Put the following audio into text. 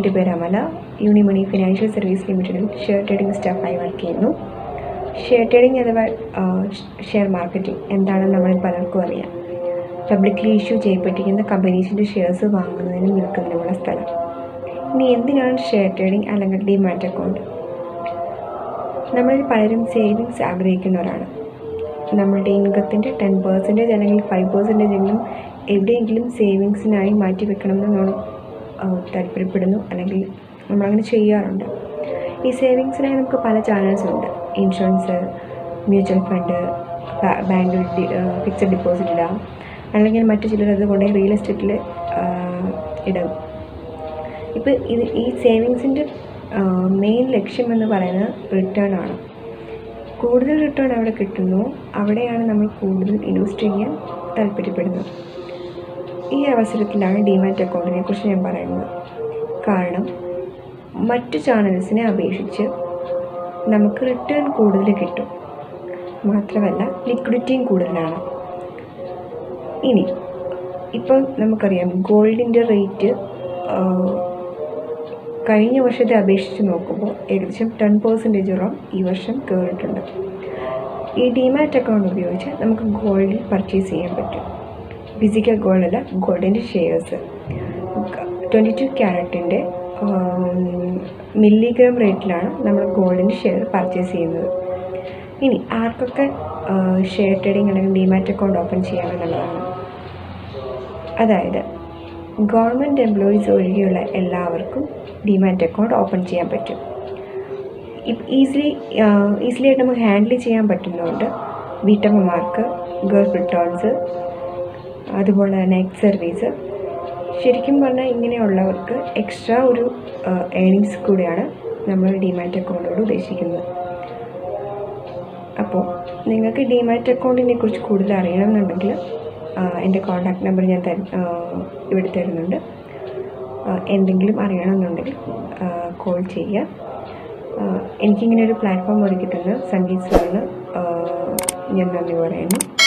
എൻ്റെ പേര് Amala Unimoni financial service ലിമിറ്റഡിൽ ഷെയർ ട്രേഡിംഗ് സ്റ്റാഫായി വർക്ക് ചെയ്യുന്നു ഷെയർ ട്രേഡിംഗ് അഥവാ ഷെയർ മാർക്കറ്റിംഗ് എന്താണെന്ന് നമ്മളിൽ പലർക്കും അറിയാം പബ്ലിക്ലി ഇഷ്യൂ ചെയ്യപ്പെട്ടിരിക്കുന്ന കമ്പനീസിൻ്റെ ഷെയർസ് വാങ്ങുന്നതിനും വിൽക്കുന്നതിനുമുള്ള സ്ഥലം ഇനി എന്തിനാണ് ഷെയർ ട്രേഡിംഗ് അല്ലെങ്കിൽ ഡിമാറ്റ് അക്കൗണ്ട് നമ്മളിൽ പലരും സേവിങ്സ് ആഗ്രഹിക്കുന്നവരാണ് നമ്മളുടെ ഇൻകത്തിൻ്റെ ടെൻ പെർസെൻറ്റേജ് അല്ലെങ്കിൽ ഫൈവ് പെർസെൻറ്റേജ് എങ്കിലും എവിടെയെങ്കിലും സേവിങ്സിനായി മാറ്റി വെക്കണമെന്ന് നമ്മൾ താല്പര്യപ്പെടുന്നു അല്ലെങ്കിൽ നമ്മളങ്ങനെ ചെയ്യാറുണ്ട് ഈ സേവിങ്സിനായി നമുക്ക് പല ചാനൽസ് ഉണ്ട് ഇൻഷുറൻസ് മ്യൂച്വൽ ഫണ്ട് ബാങ്കിൽ ഫിക്സഡ് ഡെപ്പോസിറ്റ് ഇടാം അല്ലെങ്കിൽ മറ്റു ചിലർ അതുകൊണ്ട് റിയൽ എസ്റ്റേറ്റിൽ ഇടും ഇപ്പോൾ ഇത് ഈ സേവിങ്സിൻ്റെ മെയിൻ ലക്ഷ്യം എന്ന് പറയുന്നത് റിട്ടേൺ ആണ് കൂടുതൽ റിട്ടേൺ എവിടെ കിട്ടുന്നു അവിടെയാണ് നമ്മൾ കൂടുതൽ ഇൻവെസ്റ്റ് ചെയ്യാൻ താല്പര്യപ്പെടുന്നത് ഈ അവസരത്തിലാണ് ഡിമാറ്റ് അക്കൗണ്ടിനെ കുറിച്ച് ഞാൻ പറയുന്നത് കാരണം മറ്റു ചാനൽസിനെ അപേക്ഷിച്ച് നമുക്ക് റിട്ടേൺ കൂടുതൽ കിട്ടും മാത്രമല്ല ലിക്വിഡിറ്റിയും കൂടുതലാണ് ഇനി ഇപ്പം നമുക്കറിയാം ഗോൾഡിൻ്റെ റേറ്റ് കഴിഞ്ഞ വർഷത്തെ അപേക്ഷിച്ച് നോക്കുമ്പോൾ ഏകദേശം ടെൻ പെർസെൻറ്റേജോളം ഈ വർഷം കയറിയിട്ടുണ്ട് ഈ ഡിമാറ്റ് അക്കൗണ്ട് ഉപയോഗിച്ച് നമുക്ക് ഗോൾഡിൽ പർച്ചേസ് ചെയ്യാൻ പറ്റും ഫിസിക്കൽ ഗോൾഡ് അല്ല ഗോൾഡിൻ്റെ ഷെയർസ് ട്വൻറ്റി ടു ക്യാരറ്റിൻ്റെ മില്ലിഗ്രാം റേറ്റിലാണ് നമ്മൾ ഗോൾഡിൻ്റെ ഷെയർ പർച്ചേസ് ചെയ്യുന്നത് ഇനി ആർക്കൊക്കെ ഷെയർ ട്രേഡിംഗ് അല്ലെങ്കിൽ ഡിമാറ്റ് അക്കൗണ്ട് ഓപ്പൺ ചെയ്യാമെന്നുള്ളതാണ് അതായത് ഗവൺമെൻറ് എംപ്ലോയീസ് ഒഴികെയുള്ള എല്ലാവർക്കും ഡിമാറ്റ് അക്കൗണ്ട് ഓപ്പൺ ചെയ്യാൻ പറ്റും ഈസിലി ഈസിലി ആയിട്ട് നമുക്ക് ഹാൻഡിൽ ചെയ്യാൻ പറ്റുന്നതുകൊണ്ട് വീട്ടമ്മമാർക്ക് ഗൾഫ് റിട്ടേൺസ് അതുപോലെ തന്നെ എക്സ് സർവീസ് ശരിക്കും പറഞ്ഞാൽ ഇങ്ങനെയുള്ളവർക്ക് എക്സ്ട്രാ ഒരു ഏണിങ്സ് കൂടിയാണ് നമ്മൾ ഡിമാറ്റ് അക്കൗണ്ടോട് ഉദ്ദേശിക്കുന്നത് അപ്പോൾ നിങ്ങൾക്ക് ഡിമാറ്റ് അക്കൗണ്ടിനെ കുറിച്ച് കൂടുതൽ അറിയണമെന്നുണ്ടെങ്കിൽ എൻ്റെ കോൺടാക്റ്റ് നമ്പർ ഞാൻ തരും ഇവിടെ തരുന്നുണ്ട് എന്തെങ്കിലും അറിയണമെന്നുണ്ടെങ്കിൽ കോൾ ചെയ്യുക എനിക്കിങ്ങനെ ഒരു പ്ലാറ്റ്ഫോം ഒരുക്കി തന്ന സംഗീത് സാറിന് ഞാൻ നന്ദി പറയുന്നു